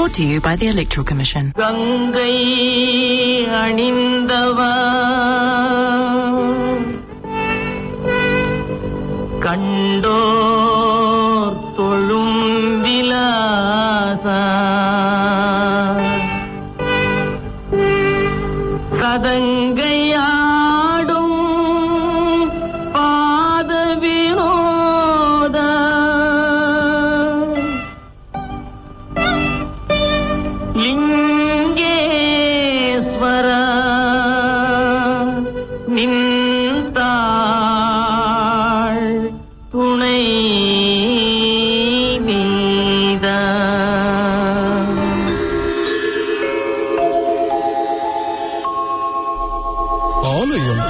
Brought to you by the Electoral Commission. Ganga அணிந்தவா கண்டோர் தொழும் விலாசா சதங்கையாடும் பாத வினோதா லிங்கேஸ்வர நின்றாள் துணை நீதா ஆலயம்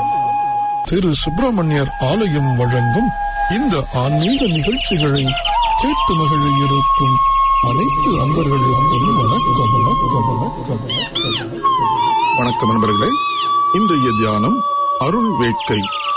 திரு சுப்பிரமணியர் ஆலயம் வழங்கும் இந்த ஆன்மீக நிகழ்ச்சிகளை கேட்டு மகிழ இருக்கும் அனைத்து அன்பர்களுக்கும் வணக்கம் வணக்கம் வணக்கம் வணக்கம் வணக்கம் நண்பர்களே இன்றைய தியானம் அருள் வேட்கை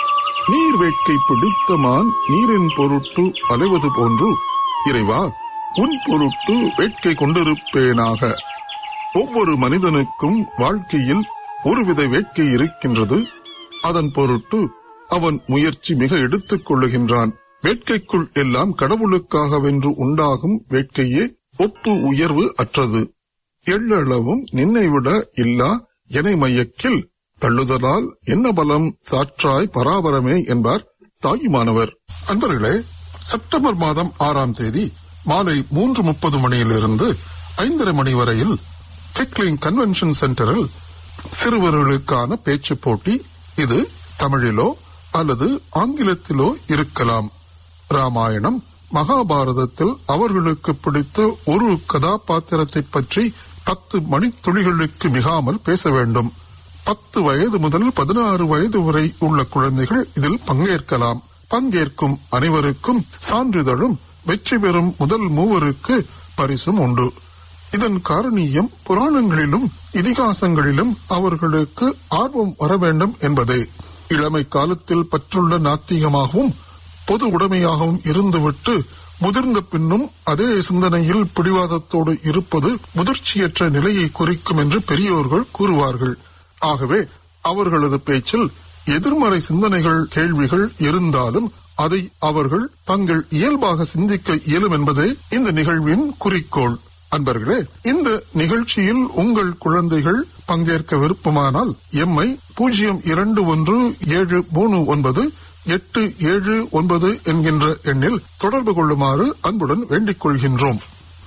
நீர் வேட்கை பிடித்த மான் நீரின் பொருட்டு அலைவது போன்று இறைவா உன் பொருட்டு வேட்கை கொண்டிருப்பேனாக ஒவ்வொரு மனிதனுக்கும் வாழ்க்கையில் ஒருவித வேட்கை இருக்கின்றது அதன் பொருட்டு அவன் முயற்சி மிக எடுத்துக் கொள்ளுகின்றான் வேட்கைக்குள் எல்லாம் கடவுளுக்காகவென்று உண்டாகும் வேட்கையே ஒப்பு உயர்வு அற்றது எள்ளளவும் நின்னை விட இல்லா எனை மையக்கில் தள்ளுதலால் என்ன பலம் சாற்றாய் பராபரமே என்பார் தாயுமானவர் அன்பர்களே செப்டம்பர் மாதம் ஆறாம் தேதி மாலை மூன்று முப்பது மணியிலிருந்து ஐந்தரை மணி வரையில் கிக்லிங் கன்வென்ஷன் சென்டரில் சிறுவர்களுக்கான பேச்சு போட்டி இது தமிழிலோ அல்லது ஆங்கிலத்திலோ இருக்கலாம் ராமாயணம் மகாபாரதத்தில் அவர்களுக்கு பிடித்த ஒரு கதாபாத்திரத்தை பற்றி பத்து மணித்துளிகளுக்கு மிகாமல் பேச வேண்டும் பத்து வயது முதல் பதினாறு வயது வரை உள்ள குழந்தைகள் இதில் பங்கேற்கலாம் பங்கேற்கும் அனைவருக்கும் சான்றிதழும் வெற்றி பெறும் முதல் மூவருக்கு பரிசும் உண்டு இதன் காரணியம் புராணங்களிலும் இதிகாசங்களிலும் அவர்களுக்கு ஆர்வம் வர வேண்டும் என்பதே இளமை காலத்தில் பற்றுள்ள நாத்திகமாகவும் பொது உடைமையாகவும் இருந்துவிட்டு முதிர்ந்த பின்னும் அதே சிந்தனையில் பிடிவாதத்தோடு இருப்பது முதிர்ச்சியற்ற நிலையை குறிக்கும் என்று பெரியோர்கள் கூறுவார்கள் ஆகவே அவர்களது பேச்சில் எதிர்மறை சிந்தனைகள் கேள்விகள் இருந்தாலும் அதை அவர்கள் தங்கள் இயல்பாக சிந்திக்க இயலும் என்பதே இந்த நிகழ்வின் குறிக்கோள் அன்பர்களே இந்த நிகழ்ச்சியில் உங்கள் குழந்தைகள் பங்கேற்க விருப்பமானால் எம்மை பூஜ்ஜியம் இரண்டு ஒன்று ஏழு மூணு ஒன்பது எட்டு ஏழு ஒன்பது என்கின்ற எண்ணில் தொடர்பு கொள்ளுமாறு அன்புடன் வேண்டிக் கொள்கின்றோம்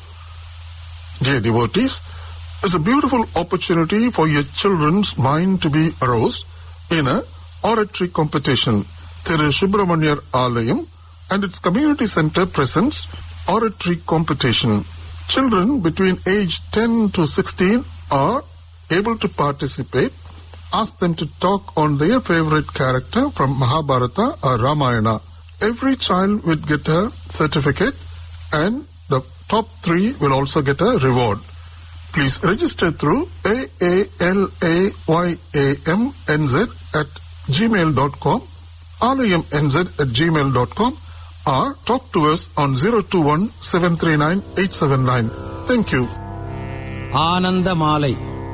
Dear devotees, it's a beautiful opportunity for your children's mind to be aroused in a oratory competition. Thiru Subramanyar Alayam and its community center presents oratory competition. Children between age 10 to 16 are able to participate. Ask them to talk on their favorite character from Mahabharata or Ramayana. Every child will get a certificate and the top three will also get a reward. Please register through aalayamnz at gmail.com, alayamnz at gmail.com or talk to us on 021 739 879. Thank you. ஆனந்த மாலை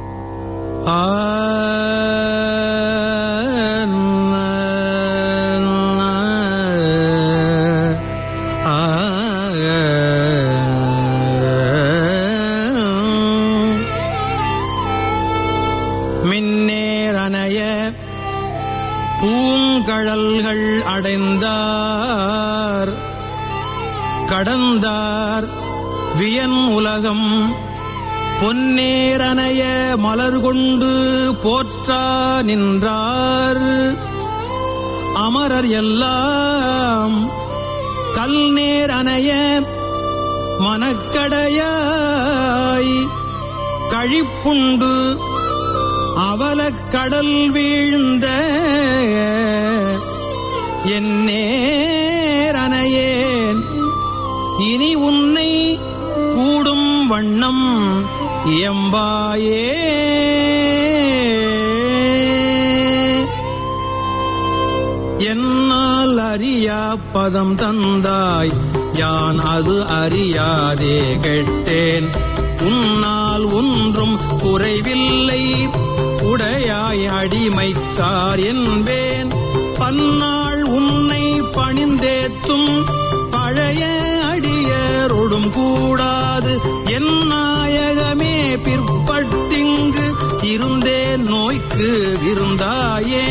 மின்னேரனைய பூங்கழல்கள் அடைந்தார் கடந்தார் வியன் உலகம் பொன்னேரனைய மலர் கொண்டு போற்றா நின்றார் அமரர் எல்லாம் கல் நேர் அணைய மனக்கடையாய் கழிப்புண்டு அவலக் கடல் வீழ்ந்த என் நேரனையேன் இனி உன்னை கூடும் வண்ணம் எம்பாயே என்னால் அறியா பதம் தந்தாய் யான் அது அறியாதே கெட்டேன் உன்னால் ஒன்றும் குறைவில்லை உடையாய் அடிமைத்தார் என்பேன் பன்னாள் உன்னை பணிந்தேத்தும் பழைய அடியரோடும் கூடாது என் நாயகமே பிற்பட்டிங்கு இருந்தேன் நோய்க்கு விருந்தாயே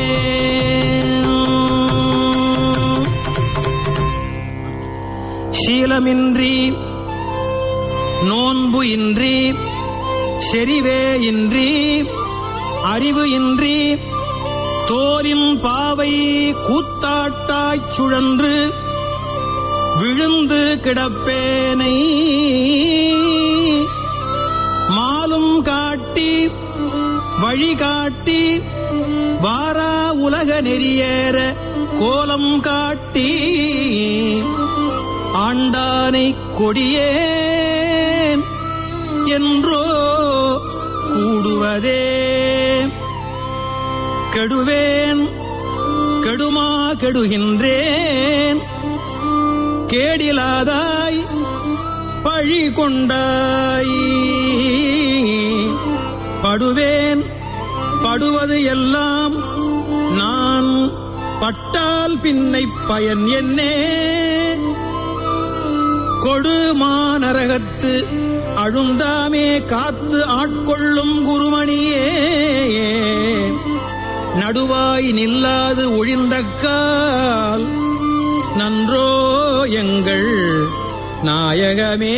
சீலமின்றி நோன்பு இன்றி செறிவே இன்றி அறிவு இன்றி தோலின் பாவை கூத்தாட்டாய்ச் சுழன்று விழுந்து கிடப்பேனை மாலும் காட்டி வழிகாட்டி வாரா உலக நெறியேற கோலம் காட்டி ஆண்டானை கொடியேன் என்றோ கூடுவதே கெடுவேன் கெடுமா கெடுகின்றேன் கேடிலாதாய் பழி கொண்டாய் படுவேன் படுவது எல்லாம் நான் பட்டால் பின்னை பயன் என்னே கொடுமாநரகத்து அழுந்தாமே காத்து ஆட்கொள்ளும் குருமணியே நடுவாய் நில்லாது ஒழிந்தக்கால் நன்றோ எங்கள் நாயகமே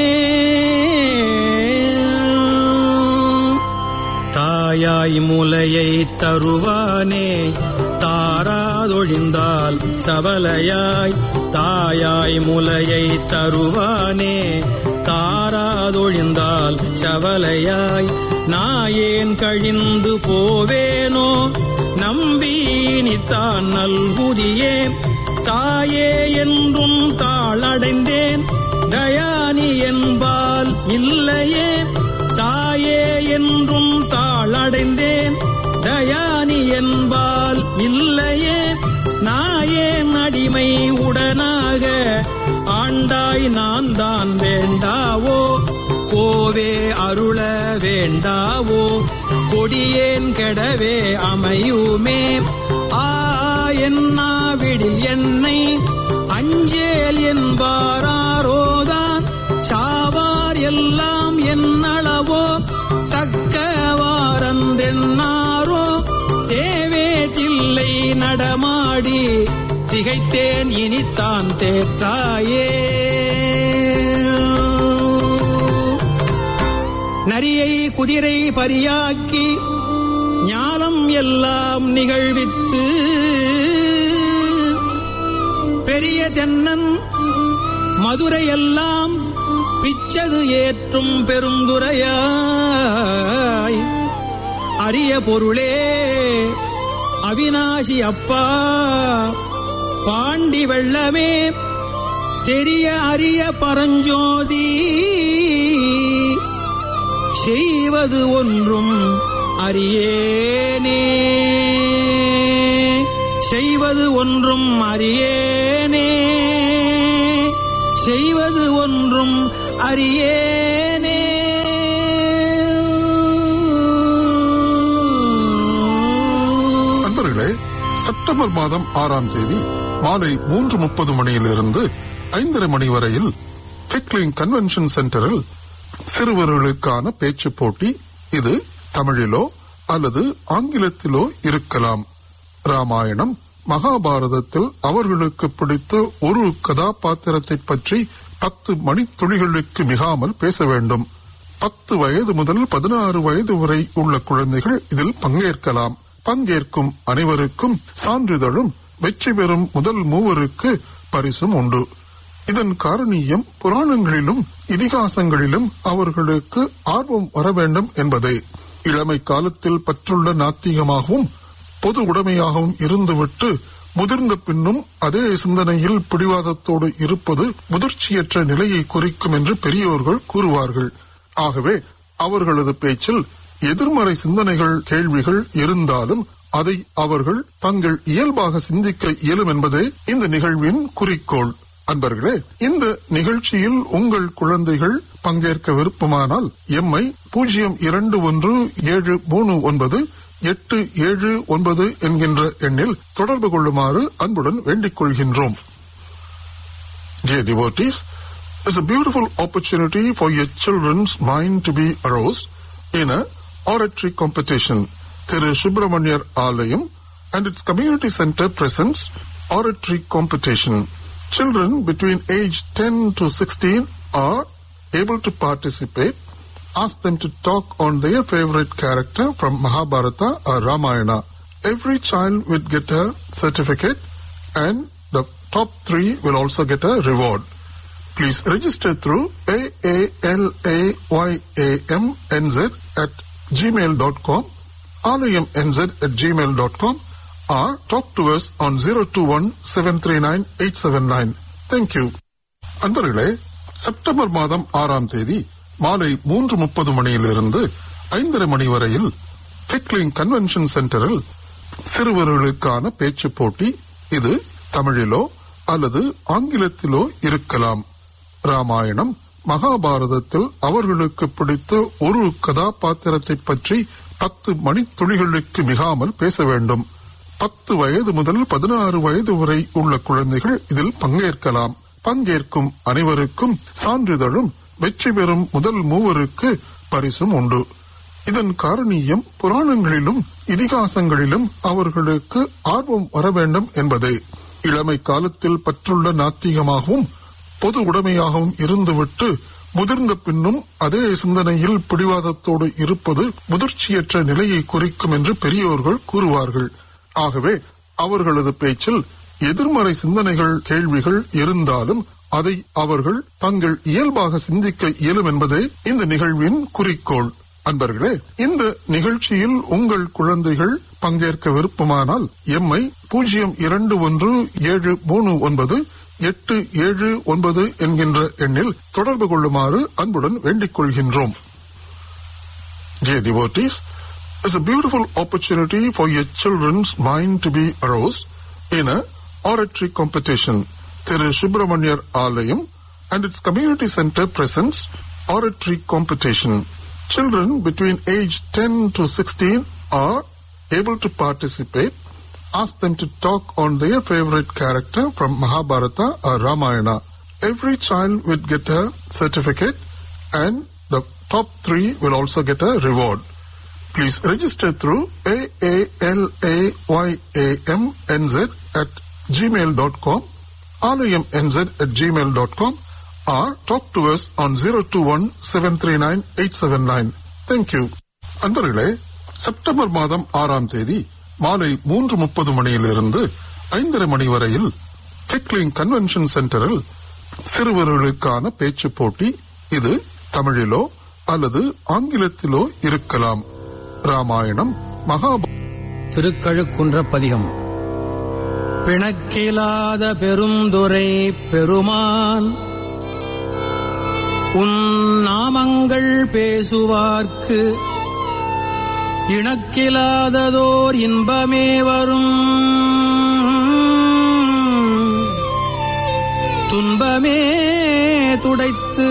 தாயாய் முலையை தருவானே தாராதொழிந்தால் சபலையாய் தாயாய் முலையை தருவானே தாராதொழிந்தால் சவலையாய் நாயேன் கழிந்து போவேனோ நம்பீனித்தான் நல்குதியே தாயே என்றும் தாளடைந்தேன் தயானி என்பால் இல்லையே தாயே என்றும் தாளடைந்தேன் தயானி என்பால் இல்லையே நாயேன் அடிமை உடனாக ஆண்டாய் நான் தான் வேண்டாவோ கோவே அருள வேண்டாவோ கொடியேன் கெடவே அமையுமே ஆ என்னாவிடில் என்னை அஞ்சேல் என்பாரோதான் சாவார் எல்லாம் என்னளவோ தக்கவாரந்தென்னாரோ தேவே தில்லை நடமாடி திகைத்தேன் இனித்தான் தேற்றாயே நரியை குதிரை பரியாக்கி ஞானம் எல்லாம் நிகழ்வித்து பெரிய தென்னன் மதுரையெல்லாம் பிச்சது ஏற்றும் பெருந்துரையாய் அரிய பொருளே அவினாசி அப்பா பாண்டி வெள்ளமே தெரிய அரிய பரஞ்சோதி செய்வது ஒன்றும் அறியேனே செய்வது ஒன்றும் அறியேனே செய்வது ஒன்றும் அறியேனே நண்பர்களே செப்டம்பர் மாதம் ஆறாம் தேதி மாலை மூன்று முப்பது மணியிலிருந்து ஐந்தரை மணி வரையில் பிக்லிங் கன்வென்ஷன் சென்டரில் சிறுவர்களுக்கான பேச்சு போட்டி இது தமிழிலோ அல்லது ஆங்கிலத்திலோ இருக்கலாம் ராமாயணம் மகாபாரதத்தில் அவர்களுக்கு பிடித்த ஒரு கதாபாத்திரத்தை பற்றி பத்து மணித்துளிகளுக்கு மிகாமல் பேச வேண்டும் பத்து வயது முதல் பதினாறு வயது வரை உள்ள குழந்தைகள் இதில் பங்கேற்கலாம் பங்கேற்கும் அனைவருக்கும் சான்றிதழும் வெற்றி பெறும் முதல் மூவருக்கு பரிசும் உண்டு இதன் காரணியம் புராணங்களிலும் இதிகாசங்களிலும் அவர்களுக்கு ஆர்வம் வர வேண்டும் என்பதே இளமை காலத்தில் பற்றுள்ள நாத்திகமாகவும் பொது உடைமையாகவும் இருந்துவிட்டு முதிர்ந்த பின்னும் அதே சிந்தனையில் பிடிவாதத்தோடு இருப்பது முதிர்ச்சியற்ற நிலையை குறிக்கும் என்று பெரியோர்கள் கூறுவார்கள் ஆகவே அவர்களது பேச்சில் எதிர்மறை சிந்தனைகள் கேள்விகள் இருந்தாலும் அதை அவர்கள் தங்கள் இயல்பாக சிந்திக்க இயலும் என்பதே இந்த நிகழ்வின் குறிக்கோள் அன்பர்களே இந்த நிகழ்ச்சியில் உங்கள் குழந்தைகள் பங்கேற்க விருப்பமானால் எம்ஐ பூஜ்ஜியம் இரண்டு ஒன்று ஏழு மூணு ஒன்பது எட்டு ஏழு ஒன்பது என்கின்ற எண்ணில் தொடர்பு கொள்ளுமாறு அன்புடன் வேண்டிக் கொள்கின்றோம் Dear devotees, it's a beautiful opportunity for your children's mind to be aroused in a oratory competition. Thiru Subramanyar Alayam and its community center presents oratory competition. Children between age 10 to 16 are able to participate. Ask them to talk on their favorite character from Mahabharata or Ramayana. Every child will get a certificate and the top three will also get a reward. Please register through aalayamnz at gmail.com, alayamnz at gmail.com or talk to us on 021-739-879. Thank you. அன்பர்களே September மாதம் ஆறாம் தேதி மாலை மூன்று முப்பது மணியிலிருந்து ஐந்தரை மணி வரையில் பிக்லிங் கன்வென்ஷன் சென்டரில் சிறுவர்களுக்கான பேச்சு போட்டி இது தமிழிலோ அல்லது ஆங்கிலத்திலோ இருக்கலாம் ராமாயணம் மகாபாரதத்தில் அவர்களுக்கு பிடித்த ஒரு கதாபாத்திரத்தை பற்றி பத்து மணித்துளிகளுக்கு மிகாமல் பேச வேண்டும் பத்து வயது முதல் பதினாறு வயது வரை உள்ள குழந்தைகள் இதில் பங்கேற்கலாம் பங்கேற்கும் அனைவருக்கும் சான்றிதழும் வெற்றி பெறும் முதல் மூவருக்கு பரிசும் உண்டு இதன் காரணியம் புராணங்களிலும் இதிகாசங்களிலும் அவர்களுக்கு ஆர்வம் வர வேண்டும் என்பதே இளமை காலத்தில் பற்றுள்ள நாத்திகமாகவும் பொது உடைமையாகவும் இருந்துவிட்டு முதிர்ந்த பின்னும் அதே சிந்தனையில் பிடிவாதத்தோடு இருப்பது முதிர்ச்சியற்ற நிலையை குறிக்கும் என்று பெரியோர்கள் கூறுவார்கள் ஆகவே அவர்களது பேச்சில் எதிர்மறை சிந்தனைகள் கேள்விகள் இருந்தாலும் அதை அவர்கள் தங்கள் இயல்பாக சிந்திக்க இயலும் என்பதே இந்த நிகழ்வின் குறிக்கோள் அன்பர்களே இந்த நிகழ்ச்சியில் உங்கள் குழந்தைகள் பங்கேற்க விருப்பமானால் எம்ஐ பூஜ்ஜியம் இரண்டு ஒன்று ஏழு மூணு ஒன்பது எட்டு ஏழு ஒன்பது என்கின்ற எண்ணில் தொடர்பு கொள்ளுமாறு அன்புடன் வேண்டிக் கொள்கின்றோம் Dear devotees, it's a beautiful opportunity for your children's mind to be aroused in a oratory competition. Thiru Subramanyar Alayam and its community center presents oratory competition. Children between age 10 to 16 are able to participate. Ask them to talk on their favorite character from Mahabharata or Ramayana. Every child will get a certificate and the top three will also get a reward. Please register through aalayamnz at gmail.com, alayamnz at gmail.com or talk to us on 021-739-879. Thank you. அன்பர்களே September மாதம் ஆறாம் தேதி மாலை மூன்று முப்பது மணியிலிருந்து ஐந்தரை மணி வரையில் பிக்லிங் கன்வென்ஷன் சென்டரில் சிறுவர்களுக்கான பேச்சு போட்டி இது தமிழிலோ அல்லது ஆங்கிலத்திலோ இருக்கலாம் ராமாயணம் மகாபா திருக்கழுக்குன்ற பதிகம் பிணக்கிலாத பெருந்துரை பெருமான் உன் நாமங்கள் பேசுவார்க்கு இணக்கிலாததோர் இன்பமே வரும் துன்பமே துடைத்து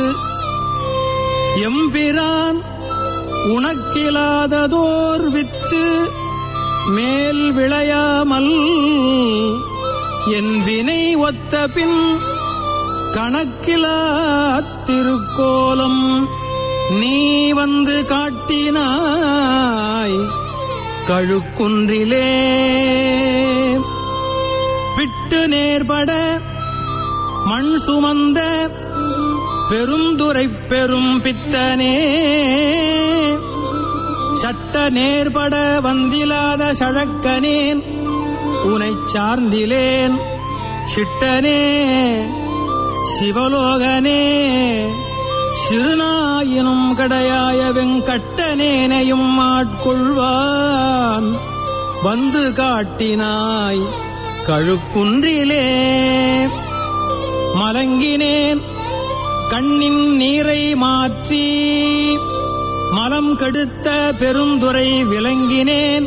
எம்பிரான் உனக்கிலாததோர் வித்து மேல் விளையாமல் என் வினை ஒத்த பின் கணக்கிலா திருக்கோலம் நீ வந்து காட்டினாய் கழுக்குன்றிலே விட்டு நேர்பட மண் சுமந்த பெருந்துரை பெரும் பித்தனே சட்ட நேர்பட வந்திலாத சழக்கனேன் உனைச் சார்ந்திலேன் சிட்டனே சிவலோகனே சிறுநாயினும் கடையாய வெங்கட்டனேனையும் ஆட்கொள்வான் வந்து காட்டினாய் கழுக்குன்றிலே மலங்கினேன் கண்ணின் நீரை மாற்றி மலம் கெடுத்த பெருந்துரை விளங்கினேன்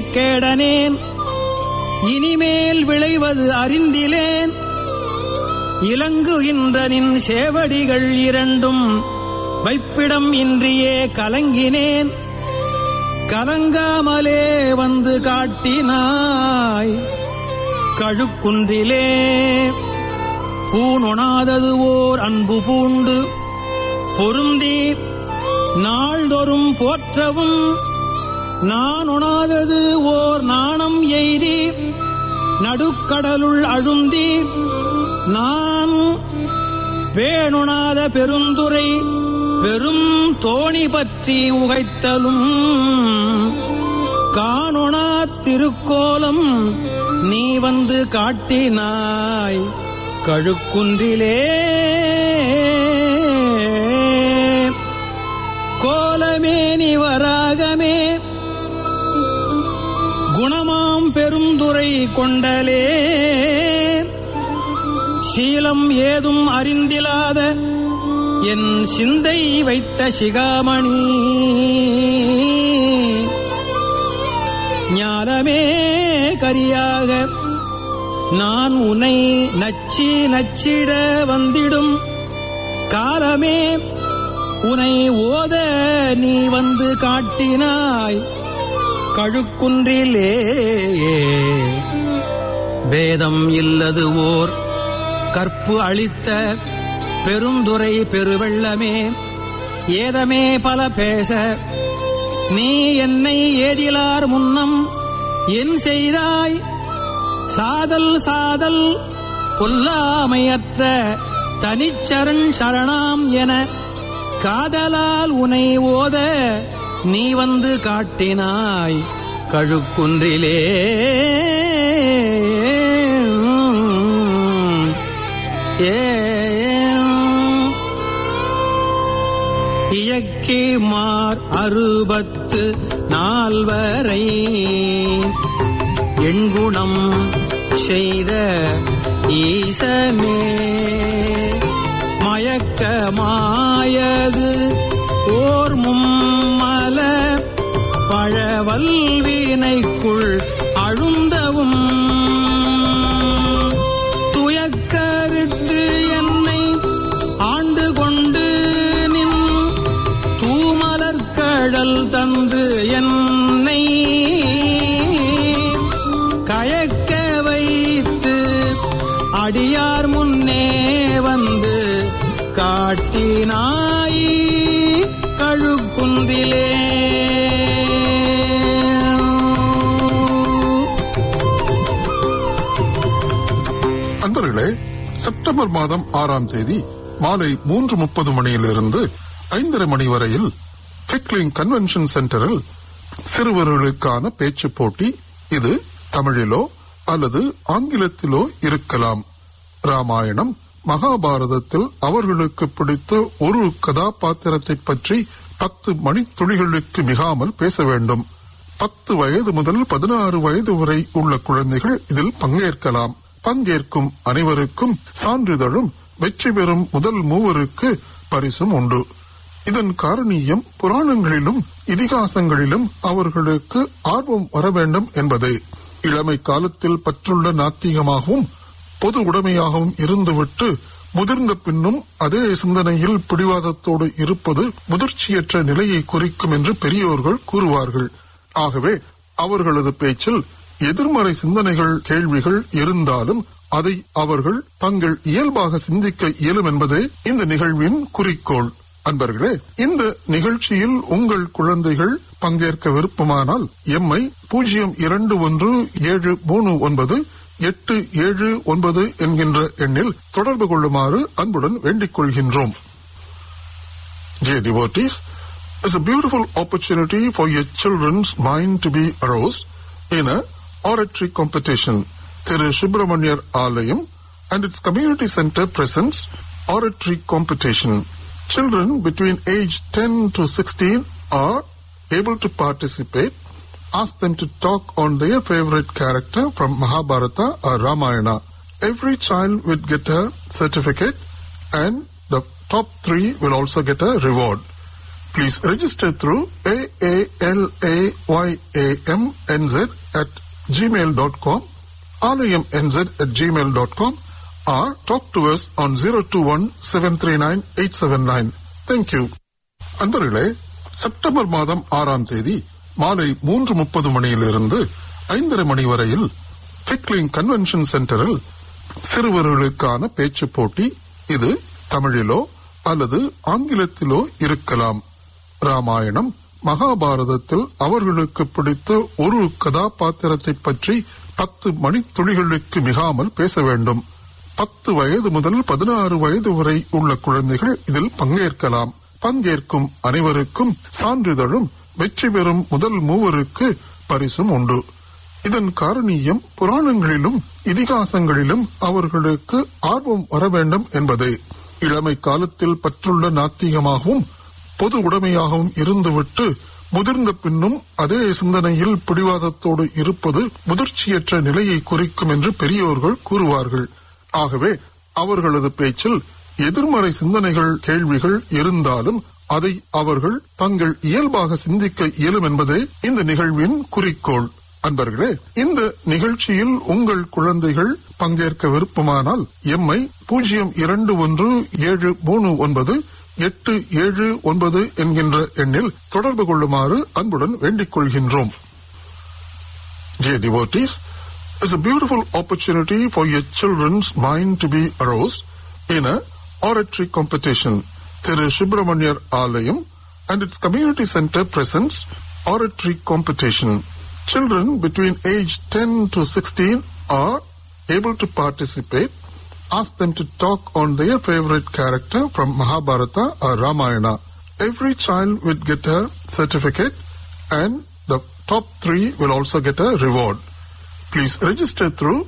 வினைக்கேடனேன் இனிமேல் விளைவது அறிந்திலேன் இலங்குகின்ற நின் சேவடிகள் இரண்டும் வைப்பிடம் இன்றியே கலங்கினேன் கலங்காமலே வந்து காட்டினாய் கழுக்குன்றிலே பூணொணாதது ஓர் அன்பு பூண்டு பொருந்தி நாள்தொறும் போற்றவும் நான் உணாதது ஓர் நாணம் எய்தி நடுக்கடலுள் அழுந்தி நான் பேணுணாத பெருந்துரை பெரும் தோணி பற்றி உகைத்தலும் காணொணா திருக்கோலம் நீ வந்து காட்டினாய் கழுக்குன்றிலே கோலமே நீ வராகமே குணமாம் பெருந்துரை கொண்டலே சீலம் ஏதும் அறிந்திலாத என் சிந்தை வைத்த சிகாமணி ஞானமே கரியாக நான் உன்னை நச்சி நச்சிட வந்திடும் காலமே உனை ஓத நீ வந்து காட்டினாய் கழுக்குன்றிலே வேதம் இல்லது ஓர் கற்பு அளித்த பெருந்துரை பெருவெள்ளமே ஏதமே பல பேச நீ என்னை ஏதிலார் முன்னம் என் செய்தாய் சாதல் சாதல் கொல்லாமையற்ற தனிச்சரண் சரணாம் என காதலால் உனை ஓத நீ வந்து காட்டினாய் கழுக்குன்றிலே ஏ இயக்கி மார் அறுபத்து நால்வரை எண்குணம் செய்த ஈசனே மயக்கமாயது ஓர் மும்மல பழவல்வினைக்குள் அழுந்தவும் துயக்கருத்து என்னை ஆண்டு கொண்டு நின் தூமலர்கடல் தந்து என்னை கயக்க வைத்து அடியார் முன்னே வந்து காட்டினாய் கழுக்குந்திலே அன்பர்களே செப்டம்பர் மாதம் ஆறாம் தேதி மாலை மூன்று முப்பது மணியிலிருந்து ஐந்தரை மணி வரையில் பிக்லிங் கன்வென்ஷன் சென்டரில் சிறுவர்களுக்கான பேச்சு போட்டி இது தமிழிலோ அல்லது ஆங்கிலத்திலோ இருக்கலாம் ராமாயணம் மகாபாரதத்தில் அவர்களுக்கு பிடித்த ஒரு கதாபாத்திரத்தை பற்றி பத்து மணித்துளிகளுக்கு மிகாமல் பேச வேண்டும் பத்து வயது முதல் பதினாறு வயது வரை உள்ள குழந்தைகள் இதில் பங்கேற்கலாம் பங்கேற்கும் அனைவருக்கும் சான்றிதழும் வெற்றி பெறும் முதல் மூவருக்கு பரிசும் உண்டு இதன் காரணியம் புராணங்களிலும் இதிகாசங்களிலும் அவர்களுக்கு ஆர்வம் வர வேண்டும் என்பதே இளமை காலத்தில் பற்றுள்ள நாத்திகமாகவும் பொது உடைமையாகவும் இருந்துவிட்டு முதிர்ந்த பின்னும் அதே சிந்தனையில் பிடிவாதத்தோடு இருப்பது முதிர்ச்சியற்ற நிலையை குறிக்கும் என்று பெரியோர்கள் கூறுவார்கள் ஆகவே அவர்களது பேச்சில் எதிர்மறை சிந்தனைகள் கேள்விகள் இருந்தாலும் அதை அவர்கள் தங்கள் இயல்பாக சிந்திக்க இயலும் என்பதே இந்த நிகழ்வின் குறிக்கோள் அன்பர்களே இந்த நிகழ்ச்சியில் உங்கள் குழந்தைகள் பங்கேற்க விருப்பமானால் எம்மை பூஜ்ஜியம் இரண்டு ஒன்று ஏழு மூணு ஒன்பது எட்டு ஏழு ஒன்பது என்கின்ற எண்ணில் தொடர்பு கொள்ளுமாறு அன்புடன் வேண்டிக் கொள்கின்றோம் Dear devotees, it's a beautiful opportunity for your children's mind to be aroused in a oratory competition. Thiru Subramanyar Alayam and its community center presents oratory competition. Children between age 10 to 16 are able to participate. Ask them to talk on their favorite character from Mahabharata or Ramayana. Every child will get a certificate and the top three will also get a reward. Please register through aalayamnz at gmail.com, alayamnz at gmail.com, or talk to us on 021-739-879. Thank you. அன்பர்களே September மாதம் ஆறாம் தேதி மாலை மூன்று முப்பது மணியிலிருந்து ஐந்தரை மணி வரையில் பிக்லிங் கன்வென்ஷன் சென்டரில் சிறுவர்களுக்கான பேச்சு போட்டி இது தமிழிலோ அல்லது ஆங்கிலத்திலோ இருக்கலாம் ராமாயணம் மகாபாரதத்தில் அவர்களுக்கு பிடித்த ஒரு கதாபாத்திரத்தை பற்றி பத்து மணித்துளிகளுக்கு மிகாமல் பேச வேண்டும் பத்து வயது முதல் பதினாறு வயது வரை உள்ள குழந்தைகள் இதில் பங்கேற்கலாம் பங்கேற்கும் அனைவருக்கும் சான்றிதழும் வெற்றி பெறும் முதல் மூவருக்கு பரிசும் உண்டு இதன் காரணியம் புராணங்களிலும் இதிகாசங்களிலும் அவர்களுக்கு ஆர்வம் வர வேண்டும் என்பதே இளமை காலத்தில் பற்றுள்ள நாத்திகமாகவும் பொது உடைமையாகவும் இருந்துவிட்டு முதிர்ந்த பின்னும் அதே சிந்தனையில் பிடிவாதத்தோடு இருப்பது முதிர்ச்சியற்ற நிலையை குறிக்கும் என்று பெரியோர்கள் கூறுவார்கள் ஆகவே அவர்களது பேச்சில் எதிர்மறை சிந்தனைகள் கேள்விகள் இருந்தாலும் அதை அவர்கள் தங்கள் இயல்பாக சிந்திக்க இயலும் என்பதே இந்த நிகழ்வின் குறிக்கோள் அன்பர்களே இந்த நிகழ்ச்சியில் உங்கள் குழந்தைகள் பங்கேற்க விருப்பமானால் எம்மை பூஜ்ஜியம் இரண்டு ஒன்று ஏழு மூணு ஒன்பது எட்டு ஏழு ஒன்பது என்கின்ற எண்ணில் தொடர்பு கொள்ளுமாறு அன்புடன் வேண்டிக் கொள்கின்றோம் Dear devotees, it's a beautiful opportunity for your children's mind to be aroused in a oratory competition. Thiru Subramanyar Alayam and its community center presents oratory competition. Children between age 10 to 16 are able to participate. Ask them to talk on their favorite character from Mahabharata or Ramayana. Every child will get a certificate and the top three will also get a reward. Please register through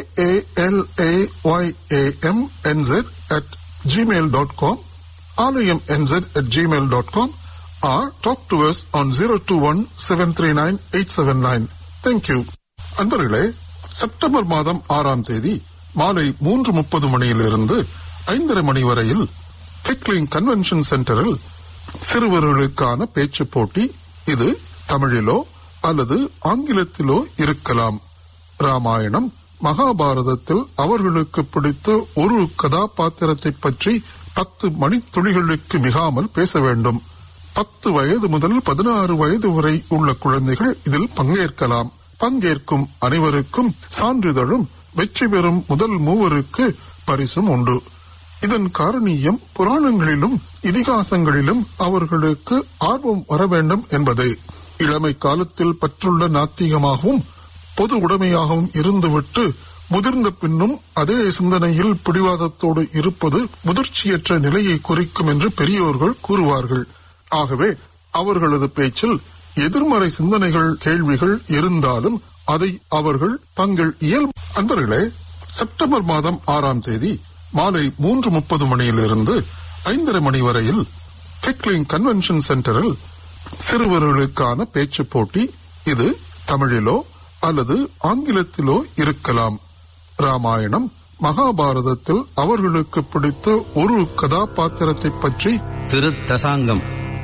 aalayamnz at gmail.com, alayamnz at gmail.com or talk to us on 021-739-879. Thank you. அன்பர்களே September மாதம் ஆறாம் தேதி மாலை மூன்று முப்பது மணியிலிருந்து ஐந்தரை மணி வரையில் பிக்லிங் கன்வென்ஷன் சென்டரில் சிறுவர்களுக்கான பேச்சு போட்டி இது தமிழிலோ அல்லது ஆங்கிலத்திலோ இருக்கலாம் ராமாயணம் மகாபாரதத்தில் அவர்களுக்கு பிடித்த ஒரு கதாபாத்திரத்தை பற்றி பத்து மணித்துளிகளுக்கு மிகாமல் பேச வேண்டும் பத்து வயது முதல் பதினாறு வயது வரை உள்ள குழந்தைகள் இதில் பங்கேற்கலாம் பங்கேற்கும் அனைவருக்கும் சான்றிதழும் வெற்றி பெறும் முதல் மூவருக்கு பரிசும் உண்டு இதன் காரணியம் புராணங்களிலும் இதிகாசங்களிலும் அவர்களுக்கு ஆர்வம் வர வேண்டும் என்பதே இளமை காலத்தில் பற்றுள்ள நாத்திகமாகவும் பொது உடைமையாகவும் இருந்துவிட்டு முதிர்ந்த பின்னும் அதே சிந்தனையில் பிடிவாதத்தோடு இருப்பது முதிர்ச்சியற்ற நிலையை குறிக்கும் என்று பெரியோர்கள் கூறுவார்கள் ஆகவே அவர்களது பேச்சில் எதிர்மறை சிந்தனைகள் கேள்விகள் இருந்தாலும் அதை அவர்கள் தங்கள் இயல்பு அன்பர்களே செப்டம்பர் மாதம் ஆறாம் தேதி மாலை மூன்று முப்பது மணியிலிருந்து ஐந்தரை மணி வரையில் பிக்லிங் கன்வென்ஷன் சென்டரில் சிறுவர்களுக்கான பேச்சு போட்டி இது தமிழிலோ அல்லது ஆங்கிலத்திலோ இருக்கலாம் ராமாயணம் மகாபாரதத்தில் அவர்களுக்கு பிடித்த ஒரு கதாபாத்திரத்தை பற்றி திருத்தசாங்கம்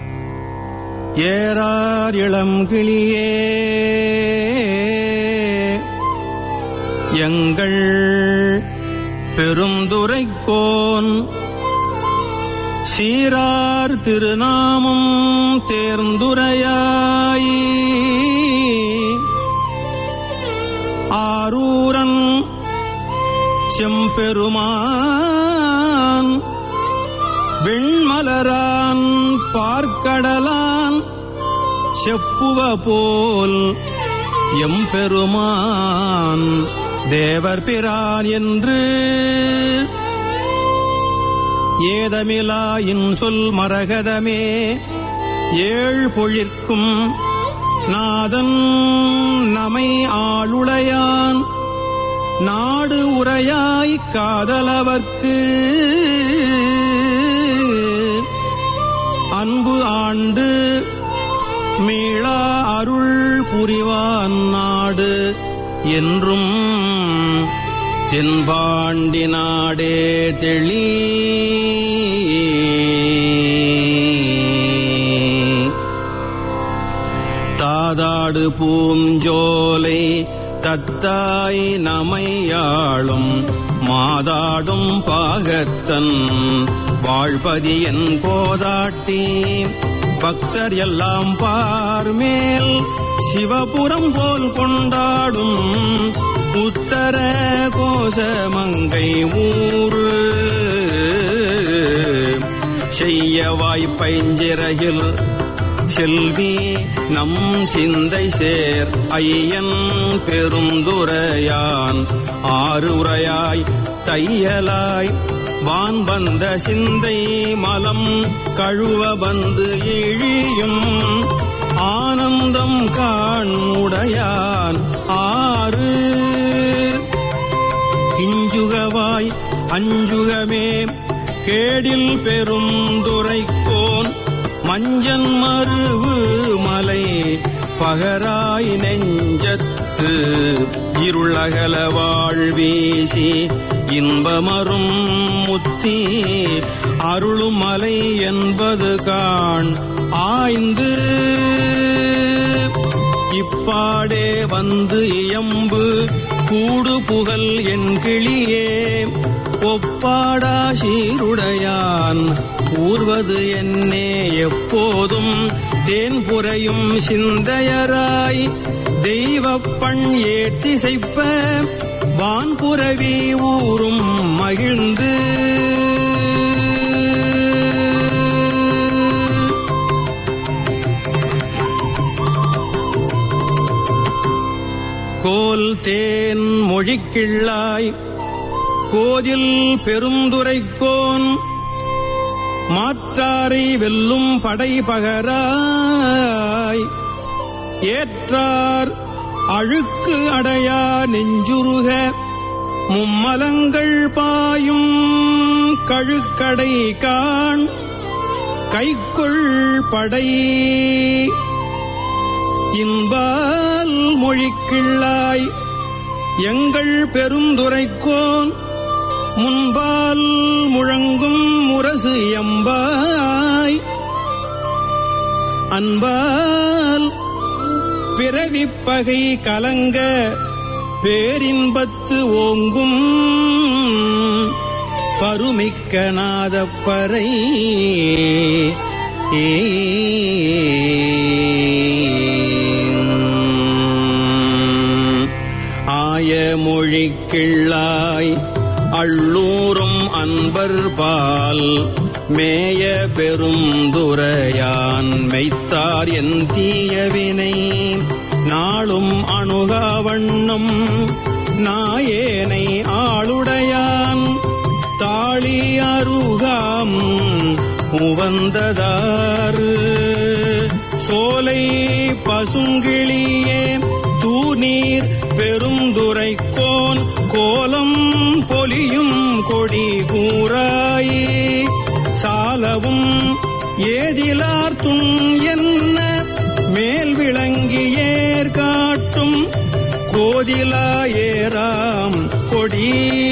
ஏறார் இளம் கிளியே எங்கள் பெருந்துரைக்கோன் சீரார் திருநாமம் தேர்ந்துரையாய் ஆரூரன் செம்பெருமான் வெண்மலரான் பார்க்கடலான் செப்புவ போல் எம்பெருமான் தேவர் பிரான் என்று ஏதமிலா இன்சொல் மரகதமே ஏழ் பொழிற்கும் நாதன் நமை ஆளுடையான் நாடு உரையாய் காதலவர்க்கு அன்பு ஆண்டு மீளா அருள் புரிவான் நாடு என்றும் தென்பாண்டி நாடே தெளி தாதாடு பூஞ்சோலை தத்தாய் நமையாளும் மாதாடும் பாகத்தன் வாழ்பதியன் போதாட்டி பக்தர் எல்லாம் பார்மேல் சிவபுரம் போல் கொண்டாடும் உத்தர கோசமங்கை ஊரு செய்ய வாய்ப்பைஞ்சிறகில் செல்வி நம் சிந்தை சேர் ஐயன் பெருந்துரையான் ஆறுரையாய் தையலாய் வான் வந்த சிந்தை மலம் கழுவ வந்து இழியும் ஆனந்தம் காண்முடையான் ஆறு கிஞ்சுகவாய் அஞ்சுகமே கேடில் பெருந்துரைக்கோன் மஞ்சன் மருவு மலை பகராய் நெஞ்சத்து இருளகல வாழ்வீசி இன்பமரும் முத்தி அருளும் மலை என்பது காண் ஆய்ந்து இப்பாடே வந்து இயம்பு கூடு புகழ் என் கிளியே ஒப்பாடா சீருடையான் கூர்வது என்னே எப்போதும் தேன் புரையும் சிந்தையராய் தெய்வப் பண் ஏத்திசைப்ப வான்புறவி ஊரும் மகிழ்ந்து கோல் தேன் மொழிக்கிள்ளாய் கோதில் பெருந்துரைக்கோன் மாற்றாரை வெல்லும் படை பகராய் ஏற்றார் அழுக்கு அடையா நெஞ்சுருக மும்மலங்கள் பாயும் கழுக்கடை காண் கைக்குள் படை இன்பால் மொழிக்கிள்ளாய் எங்கள் பெருந்துரைக்கோன் முன்பால் முழங்கும் முரசு எம்பாய் அன்பால் பிறவிப்பகை கலங்க பேரின்பத்து ஓங்கும் பருமிக்க நாதப்பறை ஆய மொழிக்கிள்ளாய் அள்ளூரும் அன்பர் பால் மேய பெருந்துரையான் மெய்த்தார் என் தீயவினை நாளும் அணுகாவண்ணம் நாயேனை ஆளுடையான் தாளி அருகாம் உவந்ததாறு சோலை பசுங்கிளியே தூநீர் பெருந்துரைக்கோன் கோலம் பொலியும் கொடி கூறாய் சாலவும் ஏதிலார் துண் என்ன மேல் விளங்கியேர் காட்டும் கோதிலா ஏராம் கொடி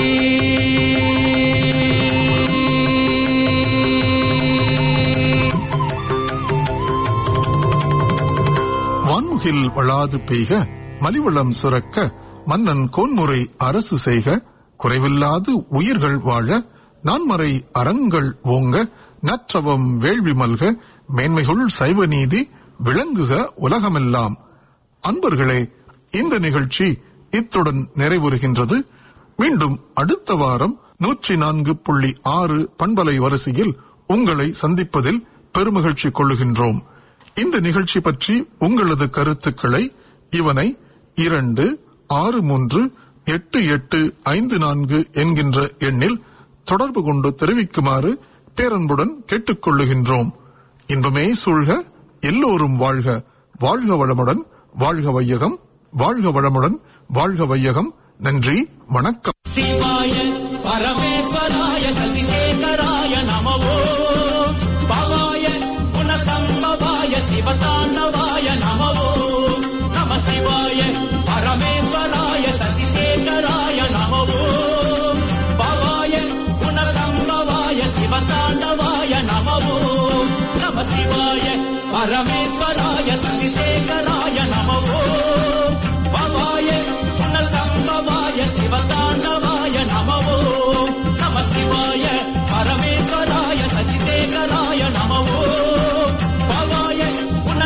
வான்முகில் வளாது பெய்க மலிவளம் சுரக்க மன்னன் கோன்முறை அரசு செய்க குறைவில்லாது உயிர்கள் வாழ நான்மறை அறங்கள் ஓங்க நற்றவம் வேள்வி மல்க மேன்மைகுள் சைவ நீதி விளங்குக உலகமெல்லாம் அன்பர்களே இந்த நிகழ்ச்சி இத்துடன் நிறைவுறுகின்றது மீண்டும் அடுத்த வாரம் நூற்றி நான்கு புள்ளி ஆறு பண்பலை வரிசையில் உங்களை சந்திப்பதில் பெருமகிழ்ச்சி கொள்ளுகின்றோம் இந்த நிகழ்ச்சி பற்றி உங்களது கருத்துக்களை இவனை இரண்டு ஆறு மூன்று எட்டு எட்டு ஐந்து நான்கு என்கின்ற எண்ணில் தொடர்பு கொண்டு தெரிவிக்குமாறு பேரன்புடன் கேட்டுக்கொள்ளுகின்றோம் இன்பமே சூழ்க எல்லோரும் வாழ்க வாழ்க வளமுடன் வாழ்க வையகம் வாழ்க வளமுடன் வாழ்க வையகம் நன்றி வணக்கம் சிவாய பரமேஸ்வராய சசிசேகராய நமவோ பவாய குணசம்பவாய சிவதாண்டவாய நமவோ நம சிவாய பரமேஸ்வராய சசிசேகராய நமவோ பவாய குணசம்பவாய சிவதாண்டவாய நமவோ நம சிவாய பரமேஸ்வராய சசிசேகராய நமவோ பவாய குணசம்பவாய சிவதாண்டவாய